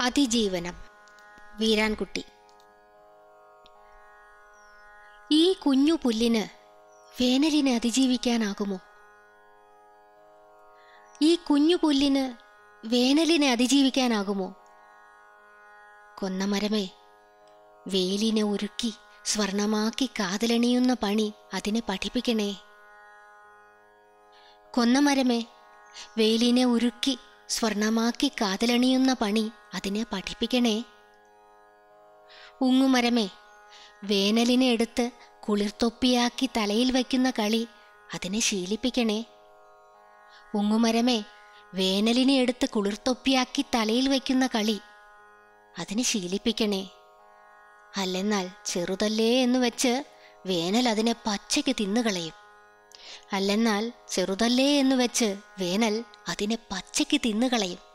അതിജീവനം വീരാൻകുട്ടി ഈ കുഞ്ഞു പുല്ലിന് വേനലിനെ അതിജീവിക്കാനാകുമോ ഈ കുഞ്ഞു പുല്ലിന് വേനലിനെ അതിജീവിക്കാനാകുമോ കൊന്നമരമേ വേലിനെ ഉരുക്കി സ്വർണമാക്കി കാതലണിയുന്ന പണി അതിനെ പഠിപ്പിക്കണേ കൊന്നമരമേ വേലിനെ ഉരുക്കി സ്വർണമാക്കി കാതലണിയുന്ന പണി അതിനെ പഠിപ്പിക്കണേ ഉങ്ങുമരമേ വേനലിനെ എടുത്ത് കുളിർത്തൊപ്പിയാക്കി തലയിൽ വയ്ക്കുന്ന കളി അതിനെ ശീലിപ്പിക്കണേ ഉങ്ങുമരമേ വേനലിനെ എടുത്ത് കുളിർത്തൊപ്പിയാക്കി തലയിൽ വയ്ക്കുന്ന കളി അതിനെ ശീലിപ്പിക്കണേ അല്ലെന്നാൽ ചെറുതല്ലേ എന്ന് വെച്ച് വേനൽ അതിനെ പച്ചയ്ക്ക് തിന്നുകളയും അല്ലെന്നാൽ ചെറുതല്ലേ എന്ന് വെച്ച് വേനൽ അതിനെ പച്ചയ്ക്ക് തിന്നുകളയും